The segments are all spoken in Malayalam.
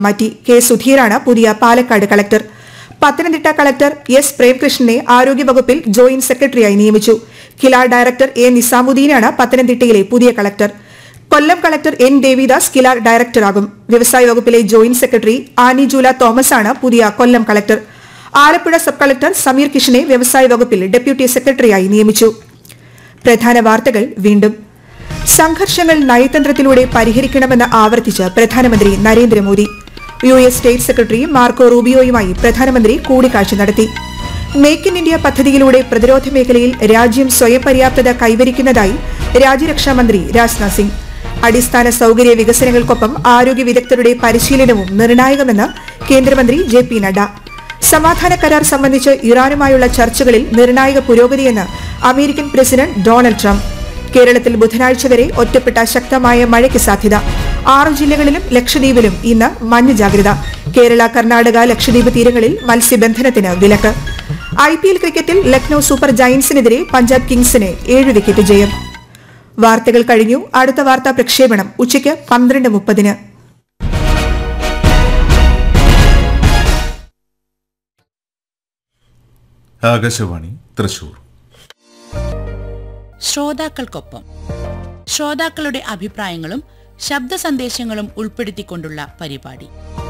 മാറ്റി കെ സുധീറാണ് പുതിയ Palakkad collector Pathanamthitta collector S പ്രേംകൃഷ്ണനെ ആരോഗ്യവകുപ്പിൽ ജോയിന്റ് സെക്രട്ടറിയായി നിയമിച്ചു കില ഡയറക്ടർ എ നിസാമുദ്ദീനാണ് പത്തനംതിട്ടയിലെ പുതിയ collector Kollam collector N Devidas KILA ഡയറക്ടറാകും വ്യവസായ വകുപ്പിലെ ജോയിന്റ് സെക്രട്ടറി ആനി ജൂല തോമസ് ആണ് പുതിയ Kollam collector Alappuzha sub collector Sameer കിഷനെ വ്യവസായ വകുപ്പിൽ ഡെപ്യൂട്ടി സെക്രട്ടറിയായി നിയമിച്ചു പ്രധാന വാർത്തകൾ വീണ്ടും സംഘർഷങ്ങൾ നയതന്ത്രത്തിലൂടെ പരിഹരിക്കണമെന്ന് ആവർത്തിച്ച് പ്രധാനമന്ത്രി Narendra Modi U S state secretary Marco റൂബിയോയുമായി പ്രധാനമന്ത്രി കൂടിക്കാഴ്ച നടത്തി മേക്ക് ഇൻ ഇന്ത്യ പദ്ധതിയിലൂടെ പ്രതിരോധ മേഖലയിൽ രാജ്യം സ്വയം പര്യാപ്തത കൈവരിക്കുന്നതായി രാജ്യരക്ഷാ മന്ത്രി രാജ്നാഥ് സിംഗ് അടിസ്ഥാന സൌകര്യ വികസനങ്ങൾക്കൊപ്പം ആരോഗ്യ വിദഗ്ധരുടെ പരിശീലനവും നിർണായകമെന്ന് കേന്ദ്രമന്ത്രി ജെ പി നഡ്ഡ സമാധാന കരാർ സംബന്ധിച്ച് ഇറാനുമായുള്ള ചർച്ചകളിൽ നിർണായക പുരോഗതിയെന്ന് അമേരിക്കൻ പ്രസിഡന്റ് ഡൊണാൾഡ് ട്രംപ് കേരളത്തിൽ ബുധനാഴ്ച വരെ ഒറ്റപ്പെട്ട ശക്തമായ മഴയ്ക്ക് സാധ്യത ആറ് ജില്ലകളിലും ലക്ഷദ്വീപിലും ഇന്ന് മഞ്ഞ ജാഗ്രത കേരള കർണാടക ലക്ഷദ്വീപ് തീരങ്ങളിൽ മത്സ്യബന്ധനത്തിന് വിലക്ക് ഐ പി എൽ ക്രിക്കറ്റിൽ ലക്നൌ സൂപ്പർ ജയന്റ്സിനെതിരെ പഞ്ചാബ് കിങ്സിന് ഏഴ് വിക്കറ്റ് ജയം വാർത്തകൾ കഴിഞ്ഞു അടുത്ത വാർത്താ പ്രക്ഷേപണം ഉച്ചയ്ക്ക് പന്ത്രണ്ട് മുപ്പതിന് ആകാശവാണി തൃശൂർ ശ്രോതാക്കൾക്കൊപ്പം ശ്രോതാക്കളുടെ അഭിപ്രായങ്ങളും ശബ്ദ സന്ദേശങ്ങളും ഉൾപ്പെടുത്തിക്കൊണ്ടുള്ള പരിപാടി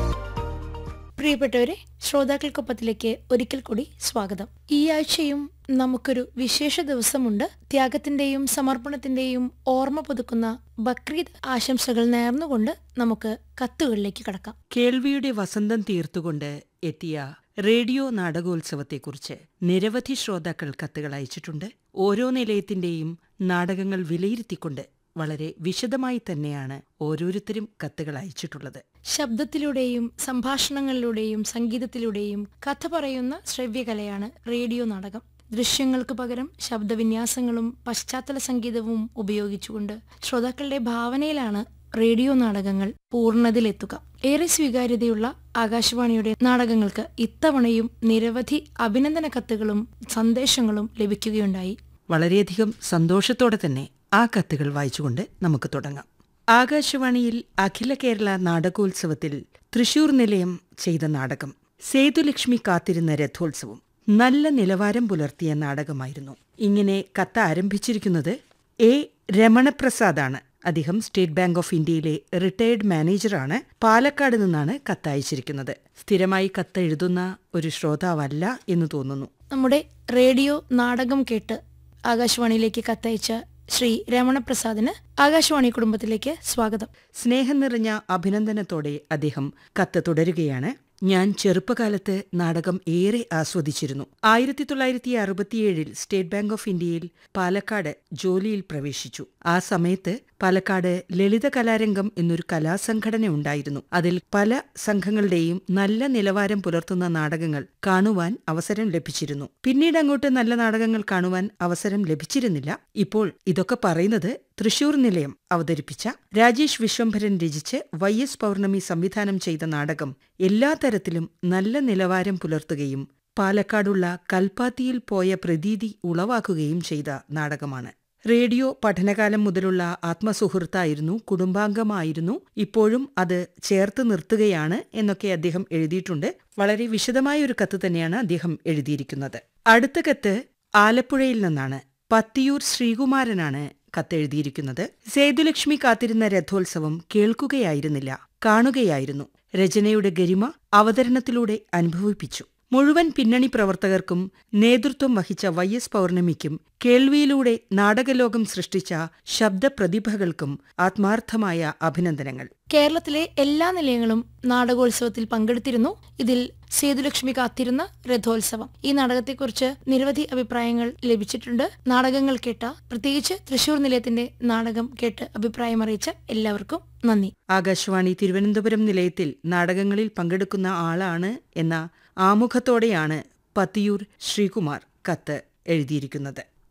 പ്രിയപ്പെട്ടവരെ ശ്രോതാക്കൾക്കൊപ്പത്തിലേക്ക് ഒരിക്കൽ കൂടി സ്വാഗതം ഈ ആഴ്ചയും നമുക്കൊരു വിശേഷ ദിവസമുണ്ട് ത്യാഗത്തിന്റെയും സമർപ്പണത്തിന്റെയും ഓർമ്മ പുതുക്കുന്ന ബക്രീദ് ആശംസകൾ നേർന്നുകൊണ്ട് നമുക്ക് കത്തുകളിലേക്ക് കടക്കാം കേൾവിയുടെ വസന്തം തീർത്തുകൊണ്ട് എത്തിയ റേഡിയോ നാടകോത്സവത്തെക്കുറിച്ച് നിരവധി ശ്രോതാക്കൾ കത്തുകൾ അയച്ചിട്ടുണ്ട് ഓരോ നിലയത്തിന്റെയും നാടകങ്ങൾ വിലയിരുത്തിക്കൊണ്ട് വളരെ വിശദമായി തന്നെയാണ് ഓരോരുത്തരും കത്തുകൾ അയച്ചിട്ടുള്ളത് ശബ്ദത്തിലൂടെയും സംഭാഷണങ്ങളിലൂടെയും സംഗീതത്തിലൂടെയും കഥ പറയുന്ന ശ്രവ്യകലയാണ് റേഡിയോ നാടകം ദൃശ്യങ്ങൾക്ക് പകരം ശബ്ദവിന്യാസങ്ങളും പശ്ചാത്തല സംഗീതവും ഉപയോഗിച്ചുകൊണ്ട് ശ്രോതാക്കളുടെ ഭാവനയിലാണ് റേഡിയോ നാടകങ്ങൾ പൂർണ്ണതയിലെത്തുക ഏറെ സ്വീകാര്യതയുള്ള ആകാശവാണിയുടെ നാടകങ്ങൾക്ക് ഇത്തവണയും നിരവധി അഭിനന്ദന കത്തുകളും സന്ദേശങ്ങളും ലഭിക്കുകയുണ്ടായി വളരെയധികം സന്തോഷത്തോടെ തന്നെ ആ കത്തുകൾ വായിച്ചുകൊണ്ട് നമുക്ക് തുടങ്ങാം ആകാശവാണിയിൽ അഖില കേരള നാടകോത്സവത്തിൽ തൃശൂർ നിലയം ചെയ്ത നാടകം സേതുലക്ഷ്മി കാത്തിരുന്ന രഥോത്സവം നല്ല നിലവാരം പുലർത്തിയ നാടകമായിരുന്നു ഇങ്ങനെ കത്ത് ആരംഭിച്ചിരിക്കുന്നത് എ രമണപ്രസാദാണ് അദ്ദേഹം സ്റ്റേറ്റ് ബാങ്ക് ഓഫ് ഇന്ത്യയിലെ റിട്ടയർഡ് മാനേജറാണ് പാലക്കാട് നിന്നാണ് കത്തയച്ചിരിക്കുന്നത് സ്ഥിരമായി കത്ത് എഴുതുന്ന ഒരു ശ്രോതാവല്ല എന്ന് തോന്നുന്നു നമ്മുടെ റേഡിയോ നാടകം കേട്ട് ആകാശവാണിയിലേക്ക് കത്തയച്ച ശ്രീ രമണപ്രസാദിന് ആകാശവാണി കുടുംബത്തിലേക്ക് സ്വാഗതം സ്നേഹം നിറഞ്ഞ അഭിനന്ദനത്തോടെ അദ്ദേഹം കത്ത് തുടരുകയാണ് ഞാൻ ചെറുപ്പകാലത്ത് നാടകം ഏറെ ആസ്വദിച്ചിരുന്നു ആയിരത്തി തൊള്ളായിരത്തി അറുപത്തിയേഴിൽ സ്റ്റേറ്റ് ബാങ്ക് ഓഫ് ഇന്ത്യയിൽ പാലക്കാട് ജോലിയിൽ പ്രവേശിച്ചു ആ സമയത്ത് പാലക്കാട് ലളിത കലാരംഗം എന്നൊരു കലാസംഘടന ഉണ്ടായിരുന്നു അതിൽ പല സംഘങ്ങളുടെയും നല്ല നിലവാരം പുലർത്തുന്ന നാടകങ്ങൾ കാണുവാൻ അവസരം ലഭിച്ചിരുന്നു പിന്നീട് അങ്ങോട്ട് നല്ല നാടകങ്ങൾ കാണുവാൻ അവസരം ലഭിച്ചിരുന്നില്ല ഇപ്പോൾ ഇതൊക്കെ പറയുന്നത് തൃശൂർ നിലയം അവതരിപ്പിച്ച രാജേഷ് വിശ്വംഭരൻ രചിച്ച് വൈ എസ് പൗർണമി സംവിധാനം ചെയ്ത നാടകം എല്ലാ തരത്തിലും നല്ല നിലവാരം പുലർത്തുകയും പാലക്കാടുള്ള കൽപ്പാത്തിയിൽ പോയ പ്രതീതി ഉളവാക്കുകയും ചെയ്ത നാടകമാണ് റേഡിയോ പഠനകാലം മുതലുള്ള ആത്മസുഹൃത്തായിരുന്നു കുടുംബാംഗമായിരുന്നു ഇപ്പോഴും അത് ചേർത്ത് നിർത്തുകയാണ് എന്നൊക്കെ അദ്ദേഹം എഴുതിയിട്ടുണ്ട് വളരെ വിശദമായ ഒരു കത്ത് തന്നെയാണ് അദ്ദേഹം എഴുതിയിരിക്കുന്നത് അടുത്ത കത്ത് ആലപ്പുഴയിൽ നിന്നാണ് പത്തിയൂർ ശ്രീകുമാരനാണ് കത്തെഴുതിയിരിക്കുന്നത് സേതുലക്ഷ്മി കാത്തിരുന്ന രഥോത്സവം കേൾക്കുകയായിരുന്നില്ല കാണുകയായിരുന്നു രചനയുടെ ഗരിമ അവതരണത്തിലൂടെ അനുഭവിപ്പിച്ചു മുഴുവൻ പിന്നണി പ്രവർത്തകർക്കും നേതൃത്വം വഹിച്ച വൈ എസ് പൗർണമിക്കും കേൾവിയിലൂടെ നാടകലോകം സൃഷ്ടിച്ച ശബ്ദപ്രതിഭകൾക്കും ആത്മാർത്ഥമായ അഭിനന്ദനങ്ങൾ കേരളത്തിലെ എല്ലാ നിലയങ്ങളും നാടകോത്സവത്തിൽ പങ്കെടുത്തിരുന്നു ഇതിൽ സേതുലക്ഷ്മി കാത്തിരുന്ന രഥോത്സവം ഈ നാടകത്തെക്കുറിച്ച് നിരവധി അഭിപ്രായങ്ങൾ ലഭിച്ചിട്ടുണ്ട് നാടകങ്ങൾ കേട്ട പ്രത്യേകിച്ച് തൃശൂർ നിലയത്തിന്റെ നാടകം കേട്ട് അഭിപ്രായം അറിയിച്ച എല്ലാവർക്കും നന്ദി ആകാശവാണി തിരുവനന്തപുരം നിലയത്തിൽ നാടകങ്ങളിൽ പങ്കെടുക്കുന്ന ആളാണ് എന്ന ആമുഖത്തോടെയാണ് പത്തിയൂർ ശ്രീകുമാർ കത്ത് എഴുതിയിരിക്കുന്നത്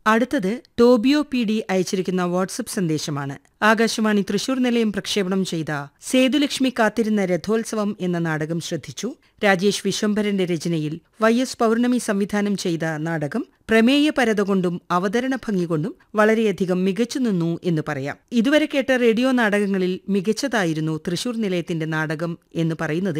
അടുത്തത് ടോബിയോ പി ഡി അയച്ചിരിക്കുന്ന വാട്സപ്പ് സന്ദേശമാണ് ആകാശവാണി തൃശൂർ നിലയം പ്രക്ഷേപണം ചെയ്ത സേതുലക്ഷ്മി കാത്തിരുന്ന രഥോത്സവം എന്ന നാടകം ശ്രദ്ധിച്ചു രാജേഷ് വിശ്വംഭരന്റെ രചനയിൽ വൈ എസ് പൗർണമി സംവിധാനം ചെയ്ത നാടകം പ്രമേയപരത കൊണ്ടും അവതരണ ഭംഗി കൊണ്ടും വളരെയധികം മികച്ചു നിന്നു എന്ന് പറയാം ഇതുവരെ കേട്ട റേഡിയോ നാടകങ്ങളിൽ മികച്ചതായിരുന്നു തൃശൂർ നിലയത്തിന്റെ നാടകം എന്ന് പറയുന്നത്